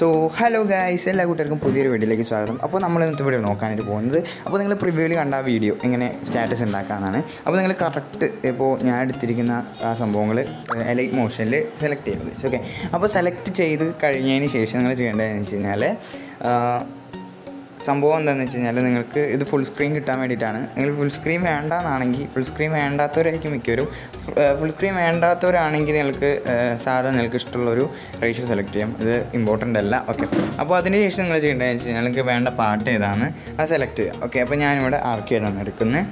so hello guys എല്ലാ കൂട്ടുകാർക്കും പുതിയൊരു വീഡിയോയിലേക്ക് സ്വാഗതം അപ്പോൾ നമ്മൾ ഇന്നത്തെ വീഡിയോ നോക്കാനായിട്ട് പോകുന്നത് അപ്പോൾ നിങ്ങൾ പ്രിവ്യൂവിൽ കണ്ട ആ വീഡിയോ എങ്ങനെ സ്റ്റാറ്റസ് ഉണ്ടാക്കാനാണ് അപ്പോൾ നിങ്ങൾ കറക്റ്റ് ഇപ്പോൾ ഞാൻ എടുത്തിരിക്കുന്ന ആ സംഭവങ്ങൾ എലൈറ്റ് മോഷനിൽ സെലക്ട് ചെയ്യുന്നത് ഓക്കെ അപ്പോൾ സെലക്ട് ചെയ്ത് കഴിഞ്ഞതിന് ശേഷം നിങ്ങൾ ചെയ്യേണ്ടതെന്ന് വെച്ച് കഴിഞ്ഞാൽ സംഭവം എന്താണെന്ന് വെച്ച് കഴിഞ്ഞാൽ നിങ്ങൾക്ക് ഇത് ഫുൾ സ്ക്രീൻ കിട്ടാൻ വേണ്ടിയിട്ടാണ് നിങ്ങൾ ഫുൾ സ്ക്രീൻ വേണ്ടാന്നാണെങ്കിൽ ഫുൾ സ്ക്രീൻ വേണ്ടാത്തവരായിരിക്കും മിക്കവരും ഫുൾ സ്ക്രീൻ വേണ്ടാത്തവരാണെങ്കിൽ നിങ്ങൾക്ക് ഏഹ്, സാധാ നിങ്ങൾക്ക് ഇഷ്ടമുള്ളൊരു റേഷ്യോ സെലക്ട് ചെയ്യാം ഇത് ഇമ്പോർട്ടൻ്റ് അല്ല ഓക്കെ അപ്പോൾ അതിന് ശേഷം നിങ്ങൾ ചെയ്യേണ്ടതെന്ന് വെച്ച് കഴിഞ്ഞാൽ നിങ്ങൾക്ക് വേണ്ട പാട്ട് ഏതാണ് അത് സെലക്ട് ചെയ്യുക ഓക്കെ അപ്പോൾ ഞാനിവിടെ ആർക്കേഡാണ് എടുക്കുന്നത്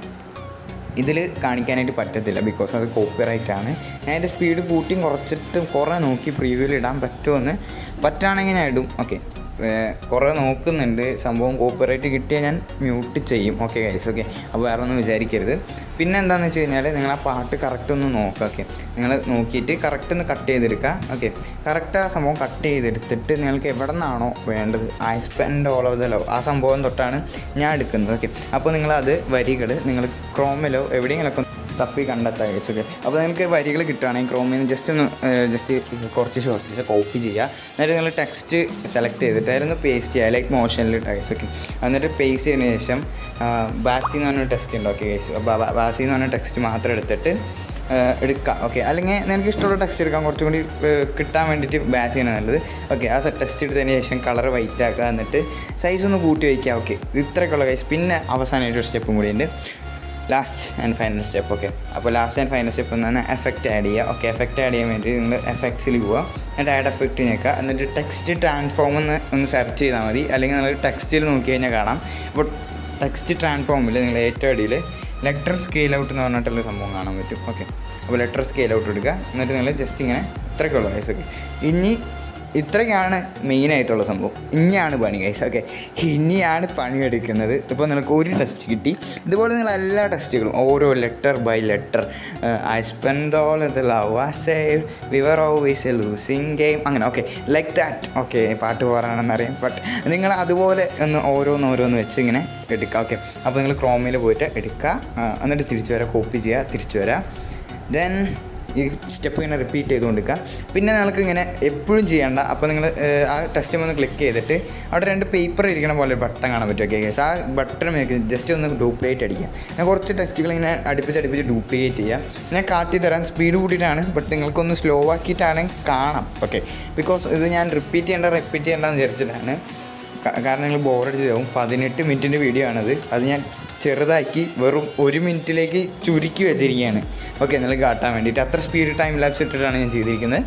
ഇതിൽ കാണിക്കാനായിട്ട് പറ്റത്തില്ല ബിക്കോസ് അത് കോപ്പിറൈറ്റ് ആണ് ഞാൻ അതിൻ്റെ സ്പീഡ് കൂട്ടിയും കുറച്ചിട്ട് കുറേ നോക്കി പ്രീവ്യൂവിൽ ഇടാൻ പറ്റുമെന്ന് പറ്റുകയാണെങ്കിൽ ഞാൻ ഇടും ഓക്കെ കുറേ നോക്കുന്നുണ്ട് സംഭവം കോപ്പിറൈറ്റ് കിട്ടിയാൽ ഞാൻ മ്യൂട്ട് ചെയ്യും ഓക്കെ ഗൈസ് ഓക്കെ അപ്പോൾ വേറെ ഒന്നും വിചാരിക്കരുത് പിന്നെ എന്താണെന്ന് വെച്ച് കഴിഞ്ഞാൽ നിങ്ങൾ ആ പാട്ട് കറക്റ്റ് ഒന്ന് നോക്കുക ഓക്കെ നിങ്ങൾ നോക്കിയിട്ട് കറക്റ്റ് ഒന്ന് കട്ട് ചെയ്തെടുക്കുക ഓക്കെ കറക്റ്റ് ആ സംഭവം കട്ട് ചെയ്തെടുത്തിട്ട് നിങ്ങൾക്ക് എവിടെ നിന്നാണോ വേണ്ടത് I spend all of the love ആ സംഭവം തൊട്ടാണ് ഞാൻ എടുക്കുന്നത് ഓക്കെ അപ്പോൾ നിങ്ങളത് വരികൾ നിങ്ങൾ ക്രോമിലോ എവിടെയെങ്കിലൊക്കെ തപ്പി കണ്ടെത്താം ഗൈസ് ഓക്കെ അപ്പോൾ നിങ്ങൾക്ക് വരികൾ കിട്ടുകയാണെങ്കിൽ ക്രോമിൽ നിന്ന് ജസ്റ്റ് ഒന്ന് ജസ്റ്റ് കുറച്ച് ഷോർട്ട്സ് കോപ്പി ചെയ്യുക എന്നിട്ട് നിങ്ങൾ ടെക്സ്റ്റ് സെലക്ട് ചെയ്തിട്ട് അതിലൊന്ന് പേസ്റ്റ് ചെയ്യുക ലൈക്ക് മോഷനിൽ ഗൈസ് ഓക്കെ എന്നിട്ട് പേസ്റ്റ് ചെയ്തതിന് ശേഷം ബാസി എന്ന് പറഞ്ഞൊരു ടെക്സ്റ്റ് ഉണ്ട് ഓക്കെ ഗൈസ് അപ്പോൾ ബാസി എന്ന് പറഞ്ഞ ടെക്സ്റ്റ് മാത്രം എടുത്തിട്ട് ഏഹ് എടുക്കാം ഓക്കെ അല്ലെങ്കിൽ നിനക്ക് ഇഷ്ടമുള്ള ടെക്സ്റ്റ് എടുക്കാം കുറച്ചും കൂടി ഏഹ് കിട്ടാൻ വേണ്ടിയിട്ട് ബാസ് ചെയ്യണം നല്ലത് ഓക്കെ ആ ടെക്സ്റ്റ് എടുത്തതിന് ശേഷം കളർ വൈറ്റ് ആക്കുക എന്നിട്ട് സൈസ് ഒന്ന് കൂട്ടി വയ്ക്കുക ഓക്കെ ഇത്രയൊക്കെയുള്ള കൈസ് പിന്നെ അവസാനമായിട്ട് ഒരു സ്റ്റെപ്പും കൂടി ഉണ്ട് last and final step okay അപ്പോൾ ലാസ്റ്റ് ആൻഡ് ഫൈനൽ സ്റ്റെപ്പ് എന്ന് പറഞ്ഞാൽ എഫക്റ്റ് ആഡ് ചെയ്യുക ഓക്കെ എഫക്റ്റ് ആഡ് ചെയ്യാൻ വേണ്ടി നിങ്ങൾ എഫക്ട്സിൽ പോവുക എന്നിട്ട് ആഡ് എഫക്റ്റ് ഞെക്കുക എന്നിട്ട് ടെക്സ്റ്റ് ട്രാൻസ്ഫോം എന്ന് ഒന്ന് സെർച്ച് ചെയ്താൽ മതി അല്ലെങ്കിൽ നിങ്ങൾ ടെക്സ്റ്റിൽ നോക്കി കഴിഞ്ഞാൽ കാണാം അപ്പോൾ ടെക്സ്റ്റ് ട്രാൻസ്ഫോമിൽ നിങ്ങൾ ഏറ്റവും അടിയിൽ ലെറ്റർ സ്കെയിൽ ഔട്ട് എന്ന് പറഞ്ഞിട്ടുള്ള സംഭവം കാണാൻ പറ്റും ഓക്കെ അപ്പോൾ ലെറ്റർ സ്കെയിൽ ഔട്ട് എടുക്കുക എന്നിട്ട് നിങ്ങൾ ജസ്റ്റ് ഇങ്ങനെ ഇത്രയ്ക്കുള്ള ഗൈസ് ഓക്കെ ഇനി ഇത്രയ്ക്കാണ് മെയിനായിട്ടുള്ള സംഭവം ഇനിയാണ് പണി ഗൈസ് ഓക്കെ ഇനിയാണ് പണിയെടുക്കുന്നത് ഇപ്പോൾ നിങ്ങൾക്ക് ഒരു ടെസ്റ്റ് കിട്ടി ഇതുപോലെ നിങ്ങൾ എല്ലാ ടെസ്റ്റുകളും ഓരോ letter by letter I spend all the love ആ save we were always a losing game അങ്ങനെ ഓക്കെ ലൈക്ക് ദാറ്റ് ഓക്കെ പാട്ട് പറയാണെന്നറിയാം ബട്ട് നിങ്ങൾ അതുപോലെ ഒന്ന് ഓരോന്ന് ഓരോന്ന് വെച്ച് ഇങ്ങനെ എടുക്കുക ഓക്കെ അപ്പോൾ നിങ്ങൾ ക്രോമിൽ പോയിട്ട് എടുക്കുക ആ, എന്നിട്ട് തിരിച്ചു വരാം കോപ്പി ചെയ്യുക തിരിച്ചു വരാം ദെൻ ഈ സ്റ്റെപ്പ് ഇങ്ങനെ റിപ്പീറ്റ് ചെയ്തുകൊണ്ടിരിക്കുക പിന്നെ നിങ്ങൾക്ക് ഇങ്ങനെ എപ്പോഴും ചെയ്യേണ്ട അപ്പോൾ നിങ്ങൾ ആ ടെസ്റ്റ് ഒന്ന് ക്ലിക്ക് ചെയ്തിട്ട് അവിടെ രണ്ട് പേപ്പർ ഇരിക്കണ പോലെ ബട്ടൺ കാണാൻ പറ്റും ഓക്കെ ഗൈസ് ആ ബട്ടൺ ജസ്റ്റ് ഒന്ന് ഡ്യൂപ്ലിക്കേറ്റ് അടിക്കുക ഞാൻ കുറച്ച് ടെസ്റ്റുകൾ ഇങ്ങനെ അടുപ്പിച്ച് അടുപ്പിച്ച് ഡ്യൂപ്ലിക്കേറ്റ് ചെയ്യുക ഞാൻ കാട്ടി തരാൻ സ്പീഡ് കൂട്ടിയിട്ടാണ് ബട്ട് നിങ്ങൾക്കൊന്ന് സ്ലോ ആക്കിയിട്ടാണെങ്കിൽ കാണാം ഓക്കെ ബിക്കോസ് ഇത് ഞാൻ റിപ്പീറ്റ് ചെയ്യേണ്ട റിപ്പീറ്റ് ചെയ്യേണ്ടെന്ന് വിചാരിച്ചിട്ടാണ് ക- കാരണം നിങ്ങൾ ബോറടിച്ച് പോകും പതിനെട്ട് മിനിറ്റിൻ്റെ വീഡിയോ ആണത് അത് ഞാൻ ചെറുതാക്കി വെറും ഒരു മിനിറ്റിലേക്ക് ചുരുക്കി വെച്ചിരിക്കുകയാണ് ഓക്കെ നിങ്ങൾ കാട്ടാൻ വേണ്ടിയിട്ട് അത്ര സ്പീഡ് ടൈം ലാപ്സ് ഇട്ടിട്ടാണ് ഞാൻ ചെയ്തിരിക്കുന്നത്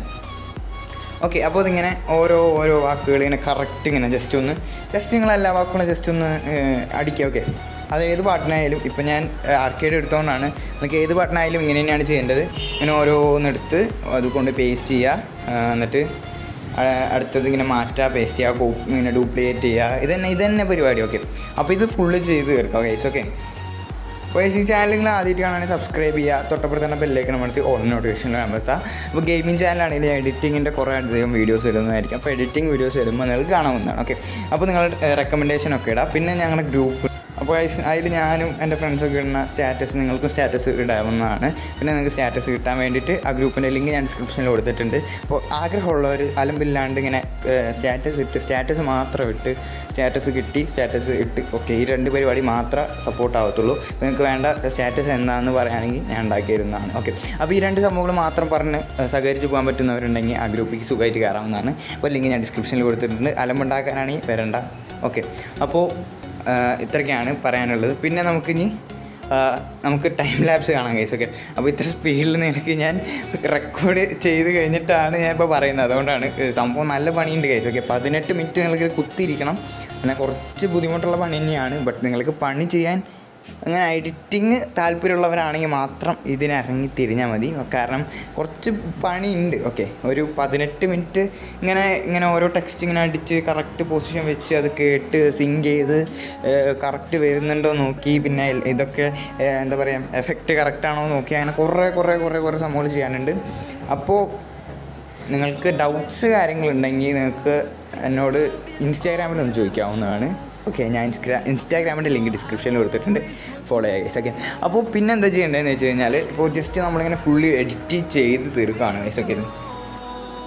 ഓക്കെ അപ്പോൾ ഇതിങ്ങനെ ഓരോ ഓരോ വാക്കുകൾ ഇങ്ങനെ കറക്റ്റ് ഇങ്ങനെ ജസ്റ്റ് ഒന്ന് ജസ്റ്റ് നിങ്ങൾ എല്ലാ വാക്കുകളും ജസ്റ്റ് ഒന്ന് ഏഹ്, അടിക്കുക ഓക്കെ അത് ഏത് പാട്ടിനായാലും ഇപ്പം ഞാൻ ആർക്കേഡ് എടുത്തുകൊണ്ടാണ് നിങ്ങൾക്ക് ഏത് പാട്ടിനായാലും ഇങ്ങനെ തന്നെയാണ് ചെയ്യേണ്ടത് ഇങ്ങനെ ഓരോന്നെടുത്ത് അത് കൊണ്ട് പേസ്റ്റ് ചെയ്യുക ആ, എന്നിട്ട് ആ, അടുത്തത് ഇങ്ങനെ മാറ്റുക പേസ്റ്റ് ചെയ്യുക കോപ്പി ഇങ്ങനെ ഡ്യൂപ്ലിക്കേറ്റ് ചെയ്യുക ഇത് തന്നെ ഇത് തന്നെ പരിപാടി ഓക്കെ അപ്പോൾ ഇത് ഫുള്ള് ചെയ്ത് തീർക്കാം ഗൈസ് ഓക്കെ അപ്പോൾ ഈ ചാനൽ നിങ്ങൾ ആദ്യമായിട്ട് കാണാണെങ്കിൽ സബ്സ്ക്രൈബ് ചെയ്യുക തൊട്ടപ്പുറത്ത് തന്നെ ബെല്ലേക്ക് നമ്മളടുത്ത് ഓൺ നോട്ടിഫിക്കേഷൻ അമർത്തുക അപ്പോൾ ഗെയിമിംഗ് ചാനലാണെങ്കിൽ എഡിറ്റിങ്ങിൻ്റെ കുറേ അധികം വീഡിയോസ് ഇടുന്നതായിരിക്കും അപ്പോൾ എഡിറ്റിംഗ് വീഡിയോസ് ഇടുമ്പോൾ നിങ്ങൾക്ക് കാണാവുന്നതാണ് ഓക്കെ അപ്പോൾ നിങ്ങളുടെ റെക്കമെൻഡേഷൻ ഒക്കെ ഇടാം പിന്നെ ഞങ്ങളുടെ ഗ്രൂപ്പ് അപ്പോൾ അതിൽ ഞാനും എൻ്റെ ഫ്രണ്ട്സൊക്കെ ഇടുന്ന സ്റ്റാറ്റസ് നിങ്ങൾക്കും സ്റ്റാറ്റസ് ഇടാവുന്നതാണ് പിന്നെ നിങ്ങൾക്ക് സ്റ്റാറ്റസ് കിട്ടാൻ വേണ്ടിയിട്ട് ആ ഗ്രൂപ്പിൻ്റെ ലിങ്ക് ഞാൻ ഡിസ്ക്രിപ്ഷനിൽ കൊടുത്തിട്ടുണ്ട് അപ്പോൾ ആഗ്രഹമുള്ളവർ അലമ്പില്ലാണ്ട് ഇങ്ങനെ സ്റ്റാറ്റസ് ഇട്ട് സ്റ്റാറ്റസ് മാത്രം ഇട്ട് സ്റ്റാറ്റസ് കിട്ടി സ്റ്റാറ്റസ് ഇട്ട് ഓക്കെ ഈ രണ്ട് പരിപാടി മാത്രമേ സപ്പോർട്ട് ആവത്തുള്ളൂ അപ്പോൾ നിങ്ങൾക്ക് വേണ്ട സ്റ്റാറ്റസ് എന്താണെന്ന് പറയുകയാണെങ്കിൽ ഞാൻ ഉണ്ടാക്കി തരുന്നതാണ് ഓക്കെ അപ്പോൾ ഈ രണ്ട് സംഭവങ്ങൾ മാത്രം പറഞ്ഞ് ഏഹ്, സഹകരിച്ച് പോകാൻ പറ്റുന്നവരുണ്ടെങ്കിൽ ആ ഗ്രൂപ്പിലേക്ക് സുഖമായിട്ട് കയറാവുന്നതാണ് അപ്പോൾ ലിങ്ക് ഞാൻ ഡിസ്ക്രിപ്ഷനിൽ കൊടുത്തിട്ടുണ്ട് അലമ്പുണ്ടാക്കാനാണെങ്കിൽ വരണ്ട ഓക്കെ അപ്പോൾ ആഹ് ഇത്രയൊക്കെയാണ് പറയാനുള്ളത് പിന്നെ നമുക്കിനി ആഹ് നമുക്ക് ടൈം ലാബ്സ് കാണാം കേസ് ഓക്കെ അപ്പോൾ ഇത്ര സ്പീഡിൽ നിനക്ക് ഞാൻ റെക്കോർഡ് ചെയ്ത് കഴിഞ്ഞിട്ടാണ് ഞാൻ ഇപ്പോൾ പറയുന്നത് അതുകൊണ്ടാണ് ഏഹ് സംഭവം നല്ല പണിയുണ്ട് കേസ് ഓക്കെ പതിനെട്ട് മിനിറ്റ് നിങ്ങൾക്ക് കുത്തിയിരിക്കണം പിന്നെ കുറച്ച് ബുദ്ധിമുട്ടുള്ള പണി തന്നെയാണ് ബട്ട് നിങ്ങൾക്ക് പണി ചെയ്യാൻ അങ്ങനെ എഡിറ്റിങ് താല്പര്യമുള്ളവരാണെങ്കിൽ മാത്രം ഇതിനിറങ്ങി തിരിഞ്ഞാൽ മതി കാരണം കുറച്ച് പണിയുണ്ട് ഓക്കെ ഒരു പതിനെട്ട് മിനിറ്റ് ഇങ്ങനെ ഇങ്ങനെ ഓരോ ടെക്സ്റ്റ് ഇങ്ങനെ അടിച്ച് കറക്റ്റ് പൊസിഷൻ വെച്ച് അത് കേട്ട് സിങ്ക് ചെയ്ത് കറക്റ്റ് വരുന്നുണ്ടോ നോക്കി പിന്നെ ഇതൊക്കെ ഏഹ്, എന്താ പറയുക എഫക്റ്റ് കറക്റ്റാണോ നോക്കി അങ്ങനെ കുറേ കുറേ കുറേ കുറേ സംഭവങ്ങൾ ചെയ്യാനുണ്ട് അപ്പോൾ നിങ്ങൾക്ക് ഡൗട്ട്സ് കാര്യങ്ങളുണ്ടെങ്കിൽ നിങ്ങൾക്ക് എന്നോട് ഇൻസ്റ്റാഗ്രാമിൽ ഒന്ന് ചോദിക്കാവുന്നതാണ് ഓക്കെ ഞാൻ ഇൻസ്റ്റാ ഇൻസ്റ്റാഗ്രാമിൻ്റെ ലിങ്ക് ഡിസ്ക്രിപ്ഷനിൽ കൊടുത്തിട്ടുണ്ട് ഫോളോ ചെയ്യുക ഓക്കെ അപ്പോൾ പിന്നെ എന്താ ചെയ്യേണ്ടതെന്ന് വെച്ച് കഴിഞ്ഞാൽ ഇപ്പോൾ ജസ്റ്റ് നമ്മളിങ്ങനെ ഫുള്ളി എഡിറ്റ് ചെയ്ത് തീർക്കുകയാണ് ഗൈസ് ഓക്കെ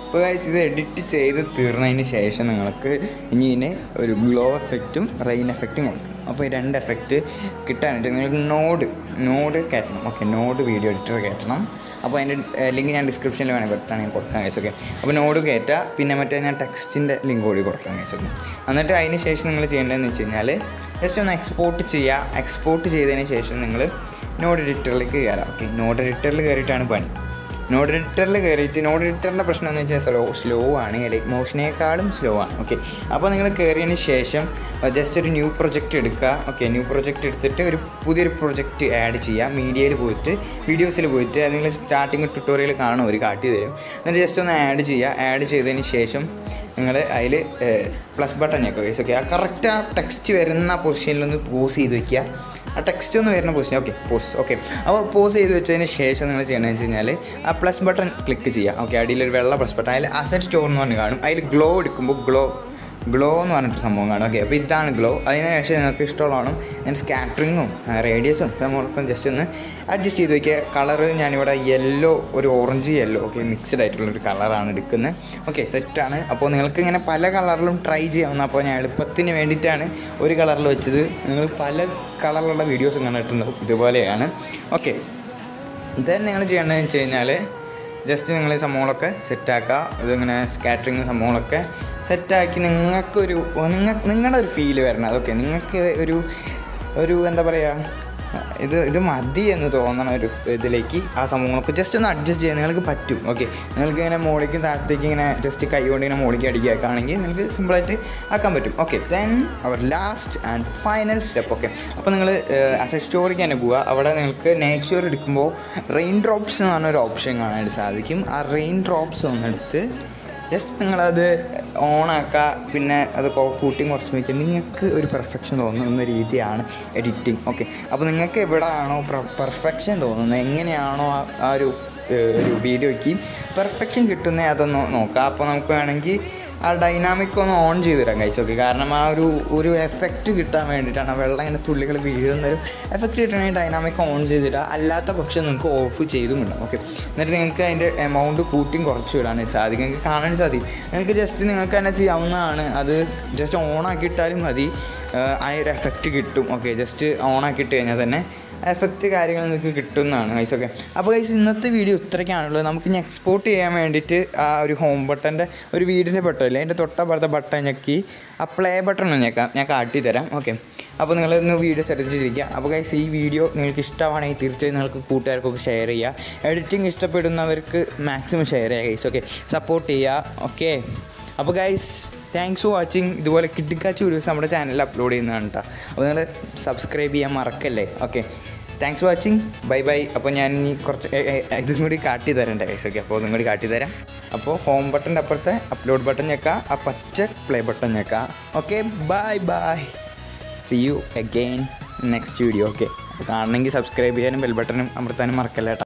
ഇപ്പോൾ ഗൈസ് ഇത് എഡിറ്റ് ചെയ്ത് തീർന്നതിന് ശേഷം നിങ്ങൾക്ക് ഇനി ഇതിന് ഒരു ഗ്ലോ എഫക്റ്റും റെയിൻ എഫക്റ്റും കൊടുക്കും അപ്പോൾ ഈ രണ്ട് എഫക്റ്റ് കിട്ടാനായിട്ട് നിങ്ങൾക്ക് നോഡ് നോഡ് കയറ്റണം ഓക്കെ നോഡ് വീഡിയോ എഡിറ്റർ കയറ്റണം അപ്പോൾ അതിൻ്റെ ലിങ്ക് ഞാൻ ഡിസ്ക്രിപ്ഷനിൽ വേണമെങ്കിൽ കൊടുത്താണെങ്കിൽ കൊടുക്കാം ഗൈസ് ഓക്കെ അപ്പോൾ നോഡ് കയറ്റുക പിന്നെ മറ്റേ ഞാൻ ടെക്സ്റ്റിൻ്റെ ലിങ്ക് കൂടി കൊടുക്കാം ഗൈസ് ഓക്കെ എന്നിട്ട് അതിന് ശേഷം നിങ്ങൾ ചെയ്യേണ്ടതെന്ന് വെച്ച് കഴിഞ്ഞാൽ ജസ്റ്റ് ഒന്ന് എക്സ്പോർട്ട് ചെയ്യുക എക്സ്പോർട്ട് ചെയ്തതിന് ശേഷം നിങ്ങൾ നോഡ് എഡിറ്ററിലേക്ക് കയറാം ഓക്കെ നോഡ് എഡിറ്ററിൽ കയറിയിട്ടാണ് പണി നോഡ് എഡിറ്ററിൽ കയറിയിട്ട് നോഡ് എഡിറ്ററിൻ്റെ പ്രശ്നം എന്ന് വെച്ചാൽ സ്ലോ സ്ലോ ആണ് ലൈക്ക് മോഷനേക്കാളും സ്ലോ ആണ് ഓക്കെ അപ്പോൾ നിങ്ങൾ കയറിയതിന് ശേഷം ജസ്റ്റ് ഒരു ന്യൂ പ്രൊജക്റ്റ് എടുക്കുക ഓക്കെ ന്യൂ പ്രൊജക്റ്റ് എടുത്തിട്ട് ഒരു പുതിയൊരു പ്രൊജക്റ്റ് ആഡ് ചെയ്യുക മീഡിയയിൽ പോയിട്ട് വീഡിയോസിൽ പോയിട്ട് അത് നിങ്ങൾ സ്റ്റാർട്ടിങ് ട്യൂട്ടോറിയൽ കാണും ഒരു കാട്ടി തരും എന്നിട്ട് ജസ്റ്റ് ഒന്ന് ആഡ് ചെയ്യുക ആഡ് ചെയ്തതിന് ശേഷം നിങ്ങൾ അതിൽ പ്ലസ് ബട്ടൺ ഞെക്കുക ഗൈസ് ഓക്കെ ആ കറക്റ്റ് ആ ടെക്സ്റ്റ് വരുന്ന പൊസിഷനിലൊന്ന് പോസ് ചെയ്ത് വെക്കുക ആ ടെക്സ്റ്റ് ഒന്ന് വരുന്ന പൊസിഷൻ ഓക്കെ പോസ് ഓക്കെ അപ്പോൾ പോസ് ചെയ്ത് വെച്ചതിന് ശേഷം നിങ്ങൾ ചെയ്യണമെന്ന് വെച്ച് കഴിഞ്ഞാൽ ആ പ്ലസ് ബട്ടൺ ക്ലിക്ക് ചെയ്യുക ഓക്കെ അടിയിലൊരു വെള്ള പ്ലസ് ബട്ടൺ അതിൽ അസറ്റ് സ്റ്റോർ എന്ന് പറഞ്ഞ് കാണും അതിൽ ഗ്ലോ എടുക്കുമ്പോൾ ഗ്ലോ ഗ്ലോ എന്ന് പറഞ്ഞിട്ട് സംഭവം കാണും ഓക്കെ അപ്പോൾ ഇതാണ് ഗ്ലോ അതിന് ശേഷം നിങ്ങൾക്ക് ഇഷ്ടമുള്ളതാണ് ഞാൻ സ്കാറ്ററിങ്ങും റേഡിയസും നമ്മൾക്കും ജസ്റ്റ് ഒന്ന് അഡ്ജസ്റ്റ് ചെയ്ത് വയ്ക്കുക കളറ് ഞാനിവിടെ യെല്ലോ ഒരു ഓറഞ്ച് യെല്ലോ ഓക്കെ മിക്സ്ഡ് ആയിട്ടുള്ളൊരു കളറാണ് എടുക്കുന്നത് ഓക്കെ സെറ്റാണ് അപ്പോൾ നിങ്ങൾക്ക് ഇങ്ങനെ പല കളറിലും ട്രൈ ചെയ്യാവുന്ന അപ്പോൾ ഞാൻ എളുപ്പത്തിന് വേണ്ടിയിട്ടാണ് ഒരു കളറിൽ വെച്ചത് നിങ്ങൾ പല കളറിലുള്ള വീഡിയോസും കണ്ടിട്ടുണ്ടാവും ഇതുപോലെയാണ് ഓക്കെ ദെൻ നിങ്ങൾ ചെയ്യേണ്ടതെന്ന് വെച്ച് കഴിഞ്ഞാൽ ജസ്റ്റ് നിങ്ങൾ ഈ സംഭവങ്ങളൊക്കെ സെറ്റാക്കുക ഇതിങ്ങനെ സ്കാറ്ററിങ് സംഭവങ്ങളൊക്കെ സെറ്റാക്കി നിങ്ങൾക്കൊരു നിങ്ങൾ നിങ്ങളുടെ ഒരു ഫീല് വരണം അതൊക്കെ നിങ്ങൾക്ക് ഒരു ഒരു എന്താ പറയുക ഇത് ഇത് മതി എന്ന് തോന്നണ ഒരു ഇതിലേക്ക് ആ സംഭവങ്ങളൊക്കെ ജസ്റ്റ് ഒന്ന് അഡ്ജസ്റ്റ് ചെയ്യാൻ നിങ്ങൾക്ക് പറ്റും ഓക്കെ നിങ്ങൾക്ക് ഇങ്ങനെ മോളിക്കും താഴത്തേക്ക് ഇങ്ങനെ ജസ്റ്റ് കൈ കൊണ്ട് ഇങ്ങനെ മോളിക്ക് അടിക്കുകയൊക്കെ ആണെങ്കിൽ നിങ്ങൾക്ക് സിമ്പിളായിട്ട് ആക്കാൻ പറ്റും okay then our last and final step okay അപ്പോൾ നിങ്ങൾ ആസ് എ സ്റ്റോറിക്ക് തന്നെ പോവുക അവിടെ നിങ്ങൾക്ക് നേച്ചർ എടുക്കുമ്പോൾ റെയിൻ ഡ്രോപ്സ് എന്ന് പറഞ്ഞൊരു ഓപ്ഷൻ കാണാനായിട്ട് സാധിക്കും ആ റെയിൻ ഡ്രോപ്സ് ഒന്നെടുത്ത് ജസ്റ്റ് നിങ്ങളത് ഓണാക്കുക പിന്നെ അത് കൊ- കൂട്ടിയും കുറച്ച് വയ്ക്കുക നിങ്ങൾക്ക് ഒരു പെർഫെക്ഷൻ തോന്നുന്ന രീതിയാണ് എഡിറ്റിംഗ് ഓക്കെ അപ്പോൾ നിങ്ങൾക്ക് എവിടെയാണോ പെർഫെക്ഷൻ തോന്നുന്നത് എങ്ങനെയാണോ ആ- ആ ഒരു ഏഹ്, ഒരു വീഡിയോയ്ക്ക് പെർഫെക്ഷൻ കിട്ടുന്നത് അതൊന്ന് നോക്കാം അപ്പോൾ നമുക്ക് വേണമെങ്കിൽ ആ ഡൈനാമിക് ഒന്ന് ഓൺ ചെയ്ത് തരാം കഴിച്ചു ഓക്കെ കാരണം ആ ഒരു ഒരു എഫക്റ്റ് കിട്ടാൻ വേണ്ടിയിട്ടാണ് ആ വെള്ളം ഇങ്ങനെ തുള്ളികൾ വീഴുന്നൊരു എഫക്റ്റ് കിട്ടണമെങ്കിൽ ഡൈനാമിക് ഓൺ ചെയ്തിടുക അല്ലാത്ത പക്ഷം നിങ്ങൾക്ക് ഓഫ് ചെയ്തും ഇടാം ഓക്കെ എന്നിട്ട് നിങ്ങൾക്ക് അതിൻ്റെ എമൗണ്ട് കൂട്ടിയും കുറച്ച് ഇടാനായിട്ട് സാധിക്കും നിങ്ങൾക്ക് കാണാൻ സാധിക്കും നിങ്ങൾക്ക് ജസ്റ്റ് നിങ്ങൾക്ക് തന്നെ ചെയ്യാവുന്നതാണ് അത് ജസ്റ്റ് ഓൺ ആക്കിയിട്ടാലും മതി ആ, ആ ഒരു എഫക്റ്റ് കിട്ടും ഓക്കെ ജസ്റ്റ് ഓൺ ആക്കിയിട്ട് കഴിഞ്ഞാൽ തന്നെ എഫക്റ്റ് കാര്യങ്ങൾ നിങ്ങൾക്ക് കിട്ടുന്നതാണ് ഗൈസ് ഓക്കെ അപ്പോൾ ഗൈസ് ഇന്നത്തെ വീഡിയോ ഇത്രയ്ക്കാണുള്ളത് നമുക്ക് ഇനി എക്സ്പോർട്ട് ചെയ്യാൻ വേണ്ടിയിട്ട് ആ ഒരു ഹോം ബട്ടൻ്റെ ഒരു വീടിൻ്റെ ബട്ടണില്ലേ അതിൻ്റെ തൊട്ടപ്പുറത്തെ ബട്ടൺ ഞെക്കി ആ പ്ലേ ബട്ടൺ ഞെക്കാം ഞാൻ കാട്ടി തരാം ഓക്കെ അപ്പോൾ നിങ്ങൾ ഇന്ന് വീഡിയോ സെർച്ച് ചെയ്തിരിക്കുക അപ്പോൾ ഗൈസ് ഈ വീഡിയോ നിങ്ങൾക്ക് ഇഷ്ടമാണെങ്കിൽ തീർച്ചയായും നിങ്ങൾക്ക് കൂട്ടുകാർക്കൊക്കെ ഷെയർ ചെയ്യുക എഡിറ്റിംഗ് ഇഷ്ടപ്പെടുന്നവർക്ക് മാക്സിമം ഷെയർ ചെയ്യുക ഗൈസ് ഓക്കെ സപ്പോർട്ട് ചെയ്യുക ഓക്കെ അപ്പോൾ ഗൈസ് താങ്ക്സ് ഫോർ വാച്ചിങ് ഇതുപോലെ കിട്ടിക്കാച്ച് വീഡിയോസ് നമ്മുടെ ചാനലിൽ അപ്ലോഡ് ചെയ്യുന്നതാണ് കേട്ടോ അപ്പോൾ നിങ്ങൾ സബ്സ്ക്രൈബ് ചെയ്യാൻ മറക്കല്ലേ okay thanks for watching bye bye അപ്പോൾ ഞാൻ ഇനി കുറച്ച് ഏ, ഏ, ഇതും കൂടി കാട്ടി തരേണ്ട ഗൈസ് ഓക്കെ അപ്പോൾ ഒന്നും കൂടി കാട്ടി തരാം അപ്പോൾ ഹോം ബട്ടൻ്റെ അപ്പുറത്തെ അപ്ലോഡ് ബട്ടൺ ഞെക്കാം ആ പച്ച പ്ലേ ബട്ടൺ ഞെക്കാം okay bye bye see you again next video okay കാണണമെങ്കിൽ സബ്സ്ക്രൈബ് ചെയ്യാനും ബെൽ ബട്ടണും അമർത്താനും മറക്കല്ല കേട്ടോ